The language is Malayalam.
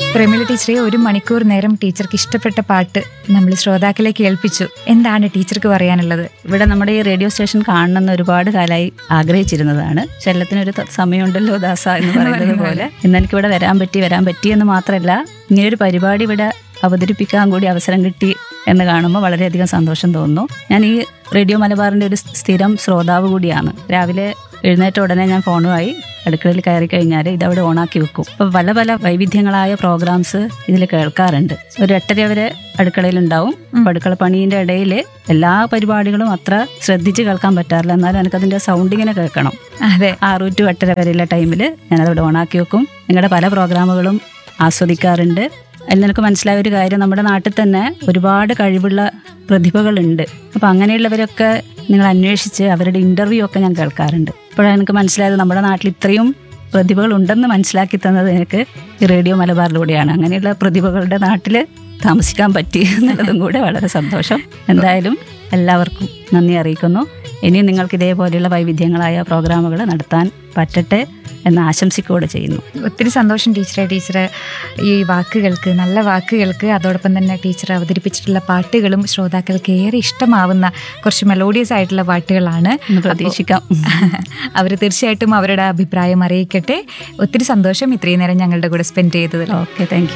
പ്രമിള ടീച്ചറെ ഒരു മണിക്കൂർ നേരം ടീച്ചർക്ക് ഇഷ്ടപ്പെട്ട പാട്ട് നമ്മൾ ശ്രോതാക്കളെ കേൾപ്പിച്ചു എന്താണ് ടീച്ചർക്ക് പറയാനുള്ളത് ഇവിടെ നമ്മുടെ ഈ റേഡിയോ സ്റ്റേഷൻ കാണണമെന്ന് ഒരുപാട് കാലമായി ആഗ്രഹിച്ചിരുന്നതാണ് ശല്യത്തിനൊരു ത- സമയമുണ്ടല്ലോ ദാസ എന്ന് പറയുന്നത് പോലെ ഇന്ന് എനിക്ക് ഇവിടെ വരാൻ പറ്റി വരാൻ പറ്റിയെന്ന് മാത്രമല്ല ഇങ്ങനൊരു പരിപാടി ഇവിടെ അവതരിപ്പിക്കാൻ കൂടി അവസരം കിട്ടി എന്ന് കാണുമ്പോൾ വളരെയധികം സന്തോഷം തോന്നുന്നു ഞാൻ ഈ റേഡിയോ മലബാറിന്റെ ഒരു സ്ഥിരം ശ്രോതാവ് കൂടിയാണ് രാവിലെ എഴുന്നേറ്റ ഉടനെ ഞാൻ ഫോണുമായി അടുക്കളയിൽ കയറി കഴിഞ്ഞാൽ ഇതവിടെ ഓണാക്കി വെക്കും അപ്പോൾ പല പല വൈവിധ്യങ്ങളായ പ്രോഗ്രാംസ് ഇതിൽ കേൾക്കാറുണ്ട് ഒരു എട്ടര വരെ അടുക്കളയിലുണ്ടാവും അപ്പോൾ അടുക്കള പണീൻ്റെ ഇടയിൽ എല്ലാ പരിപാടികളും അത്ര ശ്രദ്ധിച്ച് കേൾക്കാൻ പറ്റാറില്ല എന്നാലും എനിക്കതിൻ്റെ സൗണ്ട് ഇങ്ങനെ കേൾക്കണം അതെ ആറ് ടു എട്ടര വരെയുള്ള ടൈമിൽ ഞാനതവിടെ ഓണാക്കി വെക്കും നിങ്ങളുടെ പല പ്രോഗ്രാമുകളും ആസ്വദിക്കാറുണ്ട് അതിൽ നിനക്ക് മനസ്സിലായ ഒരു കാര്യം നമ്മുടെ നാട്ടിൽ തന്നെ ഒരുപാട് കഴിവുള്ള പ്രതിഭകളുണ്ട് അപ്പോൾ അങ്ങനെയുള്ളവരൊക്കെ നിങ്ങൾ അന്വേഷിച്ച് അവരുടെ ഇൻ്റർവ്യൂ ഒക്കെ ഞാൻ കേൾക്കാറുണ്ട് അപ്പോഴാണ് എനിക്ക് മനസ്സിലായത് നമ്മുടെ നാട്ടിൽ ഇത്രയും പ്രതിഭകൾ ഉണ്ടെന്ന് മനസ്സിലാക്കി തന്നത് എനിക്ക് ഈ റേഡിയോ മലബാറിലൂടെയാണ് അങ്ങനെയുള്ള പ്രതിഭകളുടെ നാട്ടിൽ താമസിക്കാൻ പറ്റി എന്നുള്ളതും കൂടെ വളരെ സന്തോഷം എന്തായാലും എല്ലാവർക്കും നന്ദി അറിയിക്കുന്നു ഇനിയും നിങ്ങൾക്ക് ഇതേപോലെയുള്ള വൈവിധ്യങ്ങളായ പ്രോഗ്രാമുകൾ നടത്താൻ പറ്റട്ടെ എന്ന് ആശംസിക്കുകയോടെ ചെയ്യുന്നു ഒത്തിരി സന്തോഷം ടീച്ചറെ ടീച്ചർ ഈ വാക്കുകൾക്ക് നല്ല വാക്കുകൾക്ക് അതോടൊപ്പം തന്നെ ടീച്ചർ അവതരിപ്പിച്ചിട്ടുള്ള പാട്ടുകളും ശ്രോതാക്കൾക്ക് ഏറെ ഇഷ്ടമാവുന്ന കുറച്ച് മെലോഡിയസ് ആയിട്ടുള്ള പാട്ടുകളാണ് എന്ന് പ്രതീക്ഷിക്കാം അവർ തീർച്ചയായിട്ടും അവരുടെ അഭിപ്രായം അറിയിക്കട്ടെ ഒത്തിരി സന്തോഷം ഇത്രയും നേരം ഞങ്ങളുടെ കൂടെ സ്പെൻഡ് ചെയ്തതിൽ ഓക്കെ താങ്ക്